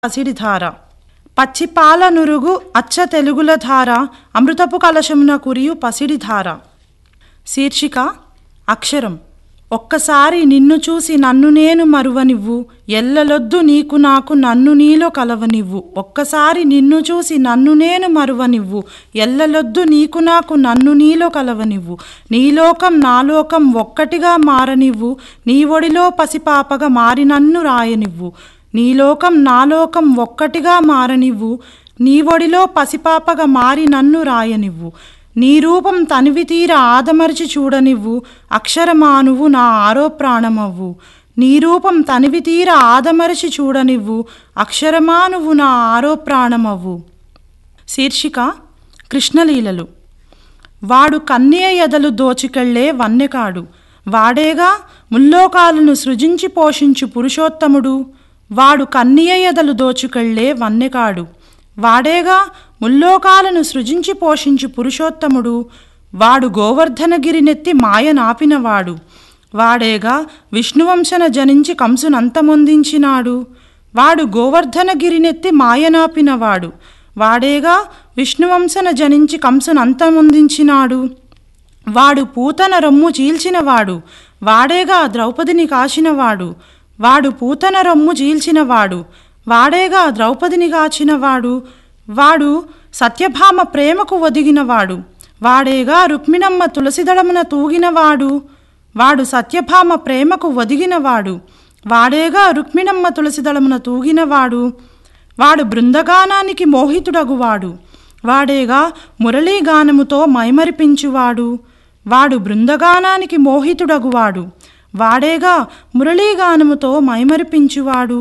పసిడిధార పచ్చిపాల నురుగు అచ్చ తెలుగుల ధార అమృతపు కలశమున కురియు పసిడిధార శీర్షిక అక్షరం ఒక్కసారి నిన్ను చూసి నన్ను నేను మరువనివ్వు ఎల్లలొద్దు నీకు నాకు నన్ను నీలో కలవనివ్వు ఒక్కసారి నిన్ను చూసి నన్ను నేను మరువనివ్వు ఎల్లలొద్దు నీకు నాకు నన్ను నీలో కలవనివ్వు నీలోకం నాలోకం ఒక్కటిగా మారనివ్వు నీ ఒడిలో పసిపాపగా మారి నన్ను రాయనివ్వు నీలోకం నాలోకం ఒక్కటిగా మారనివ్వు నీ ఒడిలో పసిపాపగా మారి నన్ను రాయనివ్వు నీ రూపం తనివి తీర ఆదమరిచి చూడనివ్వు అక్షరమానువు నా ఆరో ప్రాణమవ్వు నీ రూపం తనివి తీర ఆదమరిచి చూడనివ్వు అక్షరమానువు నా ఆరో ప్రాణమవ్వు శీర్షిక కృష్ణలీలలు వాడు కన్య ఎదలు దోచికెళ్లే వన్నెకాడు వాడేగా ముల్లోకాలను సృజించి పోషించు పురుషోత్తముడు వాడు కన్య ఎదలు దోచుకెళ్లే వన్నెకాడు వాడేగా ముల్లోకాలను సృజించి పోషించు పురుషోత్తముడు వాడు గోవర్ధనగిరినెత్తి మాయ నాపినవాడు వాడేగా విష్ణువంశన జనించి కంసునంతమొందించినాడు వాడు గోవర్ధనగిరినెత్తి మాయనాపినవాడు వాడేగా విష్ణువంశన జనించి కంసునంతమొందించినాడు వాడు పూతన రొమ్ము చీల్చినవాడు వాడేగా ద్రౌపదిని కాచినవాడు వాడు పూతన రొమ్ము చీల్చినవాడు వాడేగా ద్రౌపదిని కాచినవాడు వాడు సత్యభామ ప్రేమకు ఒదిగినవాడు వాడేగా రుక్మిణమ్మ తులసిదళమున తూగినవాడు వాడు సత్యభామ ప్రేమకు ఒదిగినవాడు వాడేగా రుక్మిణమ్మ తులసిదళమున తూగినవాడు వాడు బృందగానానికి మోహితుడగువాడు వాడేగా మురళీగానముతో మైమరిపించువాడు వాడు బృందగానానికి మోహితుడగువాడు వాడేగా మురళీగానముతో మైమరిపించువాడు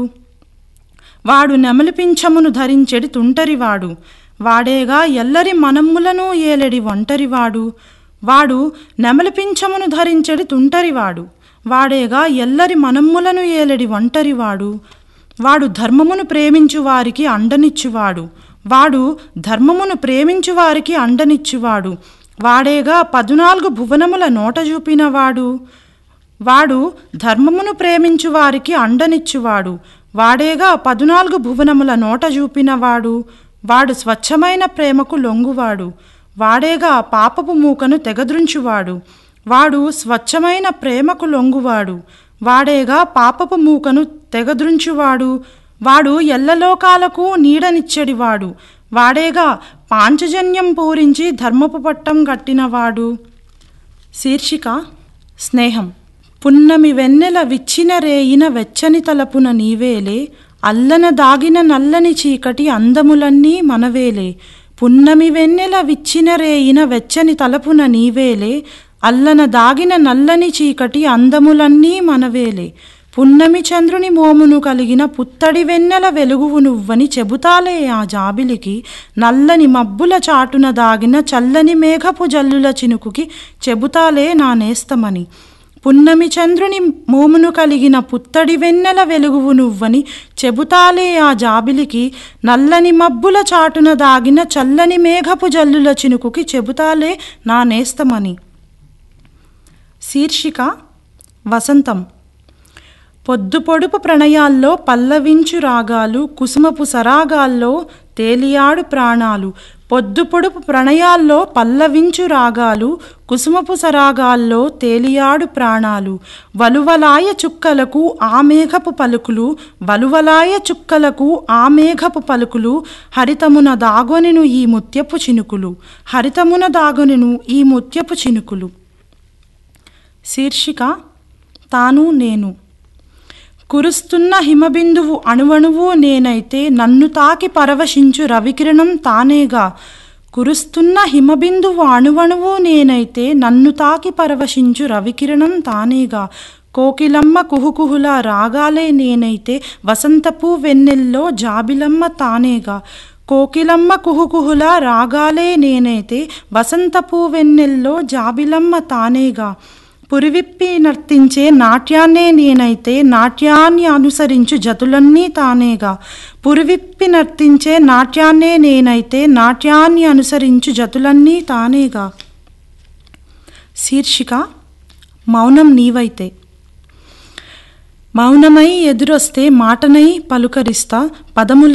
వాడు నెమలిపించమును ధరించెడి తుంటరివాడు వాడేగా ఎల్లరి మనమ్ములను ఏలెడి ఒంటరివాడు వాడు నెమలిపించమును ధరించెడి తుంటరివాడు వాడేగా ఎల్లరి మనమ్ములను ఏలెడి ఒంటరివాడు వాడు ధర్మమును ప్రేమించు వారికి అండనిచ్చువాడు వాడు ధర్మమును ప్రేమించు వారికి అండనిచ్చువాడు వాడేగా పదునాలుగు భువనముల నోట చూపినవాడు వాడు ధర్మమును ప్రేమించు వారికి అండనిచ్చువాడు వాడేగా పదునాలుగు భువనముల నోట చూపినవాడు వాడు స్వచ్ఛమైన ప్రేమకు లొంగువాడు వాడేగా పాపపు మూకను తెగద్రుంచువాడు వాడు స్వచ్ఛమైన ప్రేమకు లొంగువాడు వాడేగా పాపపు మూకను తెగద్రుంచువాడు వాడు ఎల్లలోకాలకు నీడనిచ్చడివాడు వాడేగా పాంచజన్యం పూరించి ధర్మపు పట్టం కట్టినవాడు శీర్షిక స్నేహం పున్నమి వెన్నెల విచ్చిన రేయిన వెచ్చని తలపున నీవేలే అల్లన దాగిన నల్లని చీకటి అందములన్నీ మనవేలే పున్నమి వెన్నెల విచ్చిన రేయిన వెచ్చని తలపున నీవేలే అల్లన దాగిన నల్లని చీకటి అందములన్నీ మనవేలే పున్నమి చంద్రుని మోమును కలిగిన పుత్తడి వెన్నెల వెలుగువు నువ్వని చెబుతాలే ఆ జాబిలికి నల్లని మబ్బుల చాటున దాగిన చల్లని మేఘపు జల్లుల చినుకుకి చెబుతాలే నా నేస్తమని పున్నమి చంద్రుని మోమును కలిగిన పుత్తడి వెన్నెల వెలుగువు నువ్వని చెబుతాలే ఆ జాబిలికి నల్లని మబ్బుల చాటున దాగిన చల్లని మేఘపు జల్లుల చినుకుకి చెబుతాలే నా నేస్తమని శీర్షిక వసంతం పొద్దు పొడుపు ప్రణయాల్లో పల్లవించు రాగాలు కుసుమపు సరాగాల్లో తేలియాడు ప్రాణాలు పొద్దు పొడుపు ప్రణయాల్లో పల్లవించు రాగాలు కుసుమపు సరాగాల్లో తేలియాడు ప్రాణాలు వలువలాయ చుక్కలకు ఆ మేఘపు పలుకులు వలువలాయ చుక్కలకు ఆ మేఘపు పలుకులు హరితమున దాగొనెను ఈ ముత్యపు చినుకులు హరితమున దాగొనెను ఈ ముత్యపు చినుకులు శీర్షిక తాను నేను కురుస్తున్న హిమబిందువు అణువణువు నేనైతే నన్ను తాకి పరవశించు రవికిరణం తానేగా కురుస్తున్న హిమబిందువు అణువణువు నేనైతే నన్ను తాకి పరవశించు రవికిరణం తానేగా కోకిలమ్మ కుహుకుహుల రాగాలే నేనైతే వసంతపు వెన్నెల్లో జాబిలమ్మ తానేగా కోకిలమ్మ కుహుకుహుల రాగాలే నేనైతే వసంతపు వెన్నెల్లో జాబిలమ్మ తానేగా పురివిప్పి నర్తించే నాట్యాన్నే నేనైతే నాట్యాన్ని అనుసరించు జతులన్నీ తానేగా పురివిప్పి నర్తించే నాట్యాన్నే నేనైతే నాట్యాన్ని అనుసరించు జతులన్నీ తానేగా శీర్షిక మౌనం నీవైతే మౌనమై ఎదురొస్తే మాటనై పలుకరిస్తా పదముల